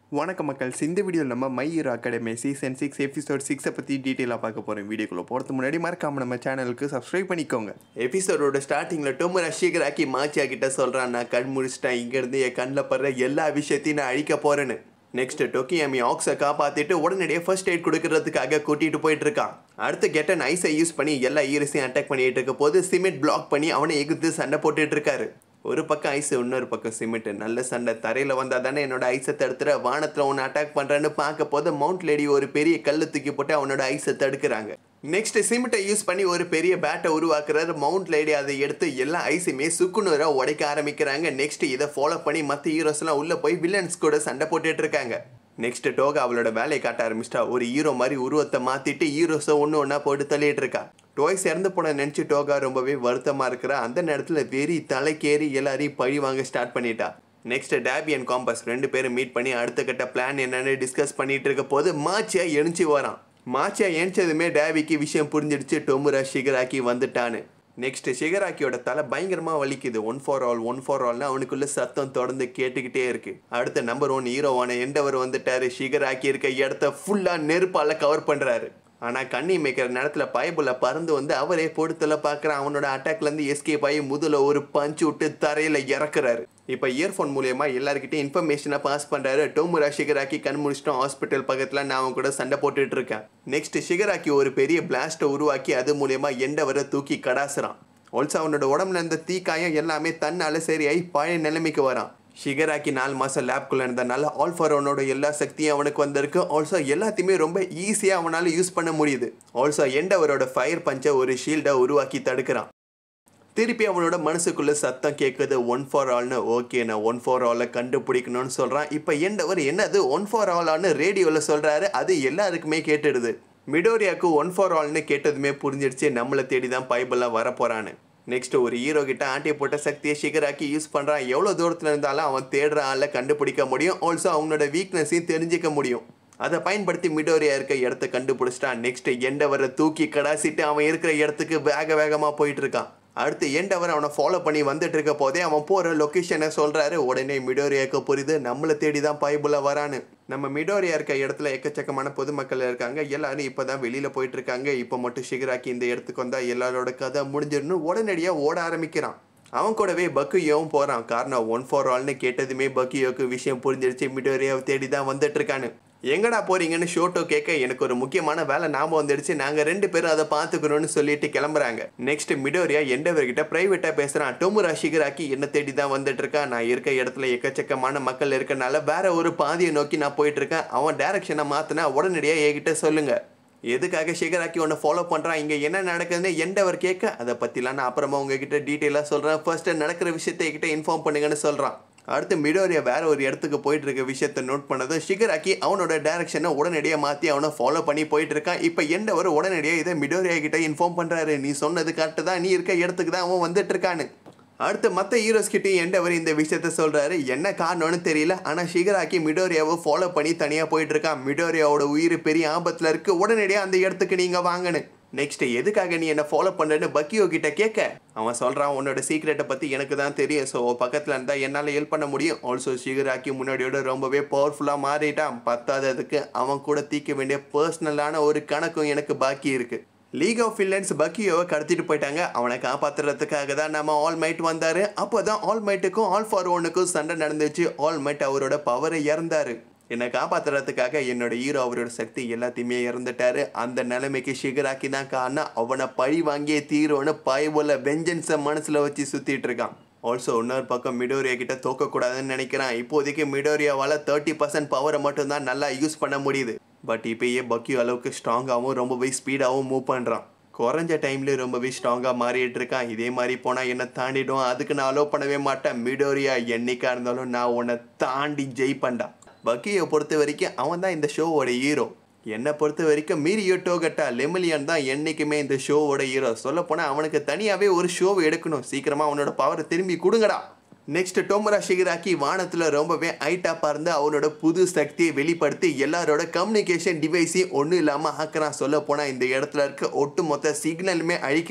வணக்கம் மக்கள் இந்த வீடியோவில் நம்ம my hero academy season six episode சிக்ஸை பற்றி டீட்டெயிலாக பார்க்க போகிறோம் வீடியோக்குள்ளே போகிறதுக்கு முன்னாடி மறக்காம நம்ம சேனலுக்கு சப்ஸ்கிரைப் பண்ணிக்கோங்க எபிசோடோட ஸ்டார்டிங்கில் டொம்மு ரஷிகராக்கி மாச்சியா கிட்ட சொல்கிறான் நான் கண் முடிச்சிட்டேன் இங்கேருந்து என் கண்ணில் படுற எல்லா விஷயத்தையும் நான் அழிக்க போகிறேன்னு நெக்ஸ்ட் டொக்கியாமி ஆக்ஸை காப்பாற்றிட்டு உடனடியே ஃபர்ஸ்ட் எய்ட் கொடுக்கறதுக்காக கூட்டிகிட்டு போயிட்டு இருக்கான் அடுத்து கெட்டன் ஐஸை யூஸ் பண்ணி எல்லா ஈரஸையும் அட்டாக் பண்ணிட்டு இருக்க போது சிமெண்ட் பிளாக் பண்ணி அவனை எகுத்து சண்டை போட்டுட்டு இருக்காரு ஒரு பக்கம் ஐஸ் இன்னொரு பக்கம் சிமெண்ட் நல்ல சண்டை தரையில் வந்தால் தானே என்னோட ஐஸை தடுத்துற வானத்தில் ஒன்று அட்டாக் பண்ணுறேன்னு பார்க்க போது மவுண்ட் லேடி ஒரு பெரிய கல்லு தூக்கி போட்டு அவனோட ஐஸை தடுக்கிறாங்க நெக்ஸ்ட் சிமெண்ட்டை யூஸ் பண்ணி ஒரு பெரிய பேட்டை உருவாக்குறாரு மவுண்ட் லேடி அதை எடுத்து எல்லா ஐஸுமே சுக்குநூறாக உடைக்க ஆரம்பிக்கிறாங்க நெக்ஸ்ட் இதை ஃபாலோ பண்ணி மற்ற ஹீரோஸ்லாம் உள்ளே போய் வில்லன்ஸ் கூட சண்டை போட்டுட்டு இருக்காங்க நெக்ஸ்ட் டோகா அவளோட வேலையை காட்ட ஆரம்பிச்சிட்டா ஒரு ஹீரோ மாதிரி உருவத்தை மாற்றிட்டு ஹீரோஸை ஒன்று ஒன்றா போட்டு தள்ளிட்டு இருக்கா டோய்ஸ் இறந்து போன நினச்சி டோகா ரொம்பவே வருத்தமாக இருக்கிற அந்த நேரத்தில் வெறி தலைக்கேறி எல்லாரையும் பழி வாங்க ஸ்டார்ட் பண்ணிட்டா நெக்ஸ்ட் டேபி அண்ட் காம்பஸ் ரெண்டு பேரும் மீட் பண்ணி அடுத்த கட்ட பிளான் என்னன்னு டிஸ்கஸ் பண்ணிட்டு இருக்க போது மாச்சியா எழுச்சி வரான் மாச்சியா எழுந்ததுமே டேபிக்கு விஷயம் புரிஞ்சிடுச்சு டொமுரா ஷிகராக்கி வந்துட்டான்னு நெக்ஸ்ட் ஷிகராக்கியோட தலை பயங்கரமா வலிக்குது one for all one for ஆல்னு அவனுக்குள்ள சத்தம் தொடர்ந்து கேட்டுக்கிட்டே இருக்கு அடுத்த நம்பர் ஒன் ஹீரோவான எண்டவர் வந்துட்டாரு ஷிகராக்கி இருக்க இடத்த ஃபுல்லா நெருப்பால கவர் பண்றாரு ஆனா கண்ணி மேய்க்கிற நேரத்துல பயபுல பறந்து வந்து அவரே பொடுத்தல பாக்குறான் அவனோட அட்டாக்ல இருந்து எஸ்கேப் ஆகி முதல்ல ஒரு பஞ்ச் விட்டு தரையில இறக்குறாரு இப்ப இயர்ஃபோன் மூலியமா எல்லாருக்கிட்டையும் இன்ஃபர்மேஷனை பாஸ் பண்றாரு டோமுரா ஷிகராக்கி கண் முடிச்சிட்டோம் ஹாஸ்பிட்டல் பக்கத்துல நான் அவன் கூட சண்டை போட்டுட்டு இருக்கேன் நெக்ஸ்ட் ஷிகராக்கி ஒரு பெரிய பிளாஸ்ட்டை உருவாக்கி அது மூலியமா எண்டவரை தூக்கி கடாசுறான் ஆல்சோ அவனோட உடம்புல இருந்த தீக்காயம் எல்லாமே தன்னால சரியாகி பழைய நிலைமைக்கு வரான் ஷிகராக்கி நாலு மாதம் லேப்குள்ளே இருந்தனால ஆல்ஃபரோனோட எல்லா சக்தியும் அவனுக்கு வந்திருக்கு ஆல்சோ எல்லாத்தையுமே ரொம்ப ஈஸியாக அவனால் யூஸ் பண்ண முடியுது ஆல்சோ எண்டவரோட ஃபயர் பஞ்சை ஒரு ஷீல்டை உருவாக்கி தடுக்கிறான் திருப்பி அவனோட மனசுக்குள்ள சத்தம் கேட்குது ஒன் ஃபார் ஆல்னு ஓகே நான் ஒன் ஃபார் ஆலை கண்டுபிடிக்கணும்னு சொல்கிறான் இப்போ எண்டவர் என்னது ஒன் ஃபார் ஆலான்னு ரேடியோவில் சொல்கிறாரு அது எல்லாருக்குமே கேட்டுடுது மிடோரியாவுக்கு ஒன் ஃபார் ஆல்னு கேட்டதுமே புரிஞ்சிடுச்சு நம்மளை தேடி தான் பைபிளாக வரப்போகிறான்னு நெக்ஸ்ட் ஒரு ஹீரோ கிட்ட ஆட்டி போட்ட சக்தியை ஷிகராக்கி யூஸ் பண்ணுறான் எவ்வளோ தூரத்தில் இருந்தாலும் அவன் தேடுற ஆளை கண்டுபிடிக்க முடியும் ஆல்சோ அவனோட வீக்னஸையும் தெரிஞ்சிக்க முடியும் அதை பயன்படுத்தி மிடோரியா இருக்க இடத்த கண்டுபிடிச்சிட்டான் நெக்ஸ்ட் எண்டவரை தூக்கி கடாசிட்டு அவன் இருக்கிற இடத்துக்கு வேக வேகமாக போயிட்டு இருக்கான் அடுத்து எண்டவர் அவனை ஃபாலோ பண்ணி வந்துட்டு இருக்க போதே அவன் போகிற லொக்கேஷனை சொல்கிறாரு உடனே மிடோரியாவுக்கு புரியுது நம்மளை தேடி தான் பைபிள வரான்னு நம்ம மிடோரியா இருக்க இடத்துல எக்கச்சக்கமான பொதுமக்கள் இருக்காங்க எல்லாரும் இப்போ தான் வெளியில் போயிட்டு இருக்காங்க இப்போ மட்டும் ஷிகராக்கி இந்த இடத்துக்கு வந்தால் எல்லாரோட கதை முடிஞ்சிடணும் உடனடியாக ஓட ஆரம்பிக்கிறான் அவன் கூடவே பக்கியோவும் போகிறான் காரணம் ஒன் ஃபார் ஆல்னு கேட்டதுமே பக்கியோக்கு விஷயம் புரிஞ்சிருச்சு மிடோரியாவை தேடி தான் வந்துட்டு இருக்கான்னு எங்கடா போறீங்கன்னு ஷோட்டோ கேட்க எனக்கு ஒரு முக்கியமான வேலை ஞாபகம் வந்துடுச்சு நாங்க ரெண்டு பேரும் அதை பார்த்துக்கணும்னு சொல்லிட்டு கிளம்புறாங்க நெக்ஸ்ட் மிடோரியா எண்டவர்கிட்ட பிரைவேட்டா பேசுறான் டொமுரா ஷிகராக்கி என்ன தேடி தான் வந்துட்டு இருக்கான் நான் இருக்க இடத்துல எக்கச்சக்கமான மக்கள் இருக்கனால வேற ஒரு பாதியை நோக்கி நான் போயிட்டு இருக்கேன் அவன் டைரக்ஷனை மாத்தினா உடனடியாக என்கிட்ட சொல்லுங்க எதுக்காக ஷிகராக்கி உன்னை ஃபாலோ பண்ணுறான் இங்கே என்ன நடக்குதுன்னு எண்டவர் கேட்க அதை பற்றிலாம் நான் அப்புறமா உங்ககிட்ட டீட்டெயிலாக சொல்கிறேன் ஃபர்ஸ்ட் நடக்கிற விஷயத்தை என்கிட்ட இன்ஃபார்ம் பண்ணுங்கன்னு சொல்கிறான் அடுத்து மிடோரியா வேற ஒரு இடத்துக்கு போயிட்டு இருக்க விஷயத்த நோட் பண்ணதும் ஷிகராக்கி அவனோட டைரக்ஷனை உடனடியாக மாற்றி அவனை ஃபாலோ பண்ணி போயிட்டு இருக்கான் இப்போ எண்டவர் உடனடியாக இதை மிடோரியா கிட்ட இன்ஃபார்ம் பண்ணுறாரு நீ சொன்னது கரெக்டு தான் நீ இருக்க இடத்துக்கு தான் அவன் வந்துட்டு இருக்கான்னு அடுத்து மற்ற ஹீரோஸ் கிட்டேயும் எண்டவர் இந்த விஷயத்த சொல்கிறாரு என்ன காரணம்னு தெரியல ஆனால் ஷிகராக்கி மிடோரியாவை ஃபாலோ பண்ணி தனியாக போயிட்டு இருக்கான் மிடோரியாவோட உயிர் பெரிய ஆபத்தில் இருக்கு உடனடியாக அந்த இடத்துக்கு நீங்கள் வாங்கன்னு நெக்ஸ்ட் எதுக்காக நீ என்ன ஃபாலோ பண்ணுறேன்னு பக்கியோ கிட்ட கேட்க அவன் சொல்கிறான் உன்னோட சீக்ரெட்டை பற்றி எனக்கு தான் தெரியும் ஸோ பக்கத்தில் இருந்தால் என்னால் ஹெல்ப் பண்ண முடியும் ஆல்சோ ஷிகராக்கி முன்னாடியோட ரொம்பவே பவர்ஃபுல்லாக மாறிட்டான் பத்தாததுக்கு அவன் கூட தீர்க்க வேண்டிய பர்சனலான ஒரு கணக்கும் எனக்கு பாக்கி இருக்குது லீக் ஆஃப் வில்லன்ஸ் பக்கியோவை கடத்திட்டு போயிட்டாங்க அவனை காப்பாத்துறதுக்காக தான் நம்ம ஆல் மைட் வந்தாரு அப்போ தான் ஆல் மைட்டுக்கும் ஆல் ஃபார் ஒனுக்கும் சண்டை நடந்துச்சு ஆல் மைட் அவரோட பவரை இறந்தாரு என்னை காப்பாத்துறதுக்காக என்னோட ஹீரோ அவரோட சக்தி எல்லாத்தையுமே இறந்துட்டாரு அந்த நிலைமைக்கு ஷிகராக்கி தான் காரணம் அவனை பழி வாங்கியே தீரோன்னு பயபோல வெஞ்சன்ஸை மனசில் வச்சு சுற்றிட்டு இருக்கான் ஆல்சோ இன்னொரு பக்கம் மிடோரியா கிட்ட தோக்கக்கூடாதுன்னு நினைக்கிறான் இப்போதைக்கு மிடோரியாவால் தேர்ட்டி பர்சன்ட் பவரை மட்டும்தான் நல்லா யூஸ் பண்ண முடியுது பட் இப்போயே பக்கியோ அளவுக்கு ஸ்ட்ராங்காகவும் ரொம்பவே ஸ்பீடாகவும் மூவ் பண்ணுறான் குறைஞ்ச டைம்லேயே ரொம்பவே ஸ்ட்ராங்காக மாறிட்டு இருக்கான் இதே மாதிரி போனால் என்னை தாண்டிடும் அதுக்கு நான் அலோவ் பண்ணவே மாட்டேன் மிடோரியா என்னைக்கா இருந்தாலும் நான் உன்னை தாண்டி ஜெயிப்பேன்டா பக்கியை பொறுத்த வரைக்கும் அவன் தான் இந்த ஷோவோட ஹீரோ என்னை பொறுத்த வரைக்கும் மீரியோ டோகட்டா லெமிலியன் தான் என்றைக்குமே இந்த ஷோவோட ஹீரோ சொல்லப்போனால் அவனுக்கு தனியாகவே ஒரு ஷோவை எடுக்கணும் சீக்கிரமாக அவனோட பவரை திரும்பி கொடுங்கடா நெக்ஸ்ட் டோமரா ஷிகராக்கி வானத்தில் ரொம்பவே ஹைட்டாப்பாக இருந்து அவனோட புது சக்தியை வெளிப்படுத்தி எல்லாரோட கம்யூனிகேஷன் டிவைஸையும் ஒன்றும் இல்லாமல் ஆக்குறான் சொல்ல போனால் இந்த இடத்துல இருக்க ஒட்டுமொத்த சிக்னலுமே அழிக்கிறான்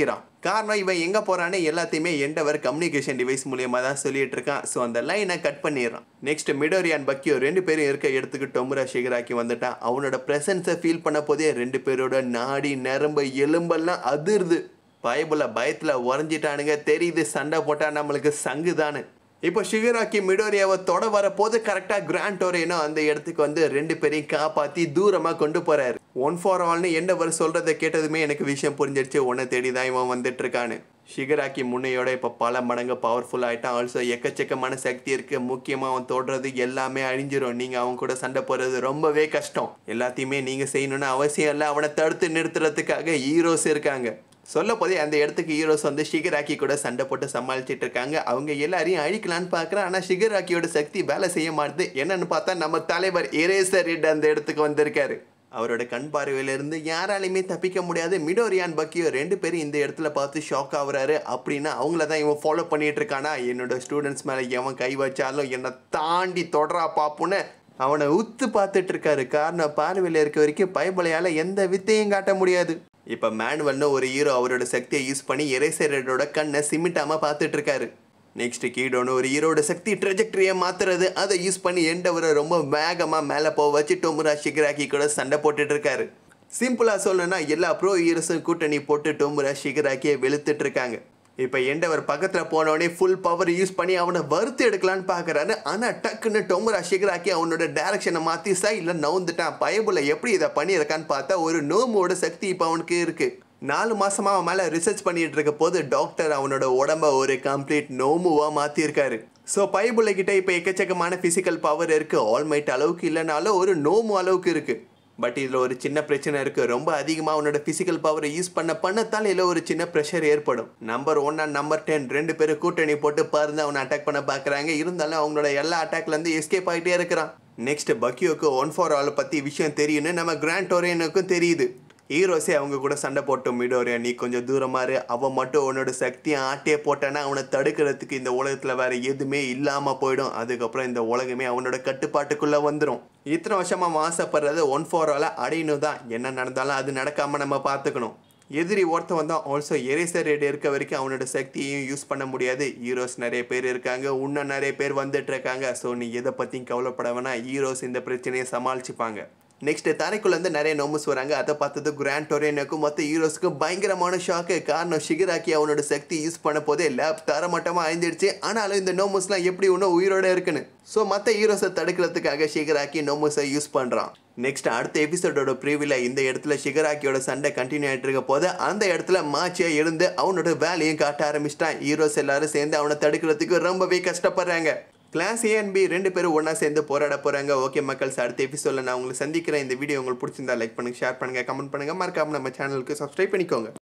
காரணம் இவன் எங்கே போகிறான்னு எல்லாத்தையுமே எண்டவர் கம்யூனிகேஷன் டிவைஸ் மூலியமாக தான் சொல்லிட்டு இருக்கான் ஸோ அந்த லைனை கட் பண்ணிடுறான் நெக்ஸ்ட் மிடோரியான் பக்கியோ ரெண்டு பேரும் இருக்க இடத்துக்கு டொமுரா ஷிகராக்கி வந்துட்டான் அவனோட ப்ரெசன்ஸை ஃபீல் பண்ண போதே ரெண்டு பேரோட நாடி நரம்பு எலும்பெல்லாம் அதிருது பயபுல பயத்தில் உறைஞ்சிட்டானுங்க தெரியுது சண்டை போட்டால் நம்மளுக்கு சங்கு தானு இப்போ ஷிகராக்கி மிடோரியாவை தொட வரப்போது கரெக்டாக கிராண்ட் டோரேனோ அந்த இடத்துக்கு வந்து ரெண்டு பேரையும் காப்பாற்றி தூரமாக கொண்டு போறாரு ஒன் ஃபார் ஆல்னு என்னவர் சொல்கிறத கேட்டதுமே எனக்கு விஷயம் புரிஞ்சிடுச்சு உன்னை தேடி தான் இவன் வந்துட்டு இருக்கான்னு ஷிகராக்கி முன்னையோட இப்போ பல மடங்கு பவர்ஃபுல் ஆகிட்டான் ஆல்சோ எக்கச்சக்கமான சக்தி இருக்குது முக்கியமாக அவன் தொடுறது எல்லாமே அழிஞ்சிரும் நீங்கள் அவன் கூட சண்டை போடுறது ரொம்பவே கஷ்டம் எல்லாத்தையுமே நீங்கள் செய்யணும்னு அவசியம் இல்லை அவனை தடுத்து நிறுத்துறதுக்காக ஹீரோஸ் இருக்காங்க சொல்ல போதே அந்த இடத்துக்கு ஹீரோஸ் வந்து ஷிகராக்கி கூட சண்டை போட்டு சமாளிச்சிட்டு இருக்காங்க அவங்க எல்லாரையும் அழிக்கலான்னு பார்க்குறேன் ஆனால் ஷிகராக்கியோட சக்தி வேலை செய்ய மாட்டுது என்னன்னு பார்த்தா நம்ம தலைவர் இரேசர் ரெட் அந்த இடத்துக்கு வந்திருக்காரு அவரோட கண் பார்வையிலிருந்து யாராலையுமே தப்பிக்க முடியாது மிடோரியான் பக்கியோ ரெண்டு பேரும் இந்த இடத்துல பார்த்து ஷாக் ஆகுறாரு அப்படின்னா அவங்கள தான் இவன் ஃபாலோ பண்ணிட்டு இருக்கானா என்னோட ஸ்டூடெண்ட்ஸ் மேலே எவன் கை வச்சாலும் என்னை தாண்டி தொடரா பாப்புன்னு அவனை உத்து பார்த்துட்டு இருக்காரு காரணம் பார்வையில் இருக்க வரைக்கும் பயபலையால் எந்த வித்தையும் காட்ட முடியாது இப்போ மேனுவல்னு ஒரு ஹீரோ அவரோட சக்தியை யூஸ் பண்ணி எரேசரோட கண்ணை சிமிட்டாமல் பார்த்துட்டு இருக்காரு நெக்ஸ்ட் கீடோன்னு ஒரு ஹீரோட சக்தி ட்ரெஜெக்டரியை மாத்துறது அதை யூஸ் பண்ணி எண்டவரை ரொம்ப வேகமாக மேலே போக வச்சு டொமுரா ஷிகராக்கி கூட சண்டை போட்டுட்டு இருக்காரு சிம்பிளாக சொல்லணும்னா எல்லா ப்ரோ ஹீரோஸும் கூட்டணி போட்டு டொமுரா ஷிகராக்கியை வெளுத்துட்டு இருக்காங்க இப்போ எண்டவர் பக்கத்தில் போனோடனே ஃபுல் பவர் யூஸ் பண்ணி அவனை வறுத்து எடுக்கலான்னு பார்க்குறாரு ஆனால் டக்குன்னு டொமுரா ஷிகராக்கி அவனோட டேரக்ஷனை மாற்றி சைடில் நவுந்துட்டான் பயபுல எப்படி இதை பண்ணியிருக்கான்னு பார்த்தா ஒரு நோமோட சக்தி இப்போ அவனுக்கு இருக்குது நாலு மாசமா அவன் மேலே ரிசர்ச் பண்ணிட்டு இருக்க போது டாக்டர் அவனோட உடம்ப ஒரு கம்ப்ளீட் நோமுவாக மாற்றிருக்காரு ஸோ பைபுள்ள கிட்ட இப்போ எக்கச்சக்கமான ஃபிசிக்கல் பவர் இருக்குது ஆல்மைட் அளவுக்கு இல்லைனாலும் ஒரு நோமு அளவுக்கு இருக்குது பட் இதில் ஒரு சின்ன பிரச்சனை இருக்குது ரொம்ப அதிகமாக அவனோட ஃபிசிக்கல் பவரை யூஸ் பண்ண பண்ணத்தால் இதில் ஒரு சின்ன ப்ரெஷர் ஏற்படும் number one and number ten ரெண்டு பேரும் கூட்டணி போட்டு பறந்து அவனை அட்டாக் பண்ண பார்க்குறாங்க இருந்தாலும் அவங்களோட எல்லா அட்டாக்லேருந்து எஸ்கேப் ஆகிட்டே இருக்கிறான் நெக்ஸ்ட் பக்கியோக்கு ஒன் ஃபார் ஆல் பற்றி விஷயம் தெரியும்னு நம்ம கிராண்ட் டோரியனுக்கும் தெரியுது ஹீரோஸே அவங்க கூட சண்டை போட்டோம் மிடோரியா நீ கொஞ்சம் தூரமா இரு அவன் மட்டும் உன்னோட சக்தியை ஆட்டியே போட்டானா அவனை தடுக்கிறதுக்கு இந்த உலகத்தில் வேற எதுவுமே இல்லாமல் போயிடும் அதுக்கப்புறம் இந்த உலகமே அவனோட கட்டுப்பாட்டுக்குள்ளே வந்துடும் இத்தனை வருஷமா அவன் ஆசைப்படுறது ஒன் ஃபோர் ஆல அடையணும் தான் என்ன நடந்தாலும் அது நடக்காமல் நம்ம பார்த்துக்கணும் எதிரி ஒருத்தன் வந்தால் ஆல்சோ எரேசர் ரேட் இருக்க வரைக்கும் அவனோட சக்தியையும் யூஸ் பண்ண முடியாது ஹீரோஸ் நிறைய பேர் இருக்காங்க இன்னும் நிறைய பேர் வந்துட்டு இருக்காங்க ஸோ நீ எதை பற்றியும் கவலைப்பட வேணாம் ஹீரோஸ் இந்த பிரச்சனையை சமாளிச்சுப்பாங்க நெக்ஸ்ட் தரைக்குள்ளேருந்து நிறைய நோமஸ் வராங்க அதை பார்த்தது கிராண்ட் டொரேனுக்கும் மொத்த ஹீரோஸ்க்கும் பயங்கரமான ஷாக்கு காரணம் ஷிகராக்கி அவனோட சக்தி யூஸ் பண்ண போதே லேப் தரமட்டமாக அழிஞ்சிடுச்சு ஆனாலும் இந்த நோமஸ்லாம் எப்படி இன்னும் உயிரோட இருக்குன்னு ஸோ மற்ற ஹீரோஸை தடுக்கிறதுக்காக ஷிகராக்கி நோமஸை யூஸ் பண்ணுறான் நெக்ஸ்ட் அடுத்த எபிசோடோட ப்ரீவியில் இந்த இடத்துல ஷிகராக்கியோட சண்டை கண்டினியூ ஆகிட்டு இருக்க போது அந்த இடத்துல மாச்சியா இருந்து அவனோட வேலையும் காட்ட ஆரம்பிச்சிட்டான் ஹீரோஸ் எல்லாரும் சேர்ந்து அவனை தடுக்கிறதுக்கு ரொம்பவே கஷ்டப்படுறாங்க கிளாஸ் ஏ அண்ட் பி ரெண்டு பேரும் ஒன்றா சேர்ந்து போராட போகிறாங்க ஓகே மக்கள்ஸ் அடுத்த எபிசோடில் நான் உங்களை சந்திக்கிறேன் இந்த வீடியோ உங்களுக்கு பிடிச்சிருந்தா லைக் பண்ணுங்கள் ஷேர் பண்ணுங்கள் கமெண்ட் பண்ணுங்கள் மறக்காம நம்ம சேனலுக்கு சப்ஸ்கிரைப் பண்ணிக்கோங்க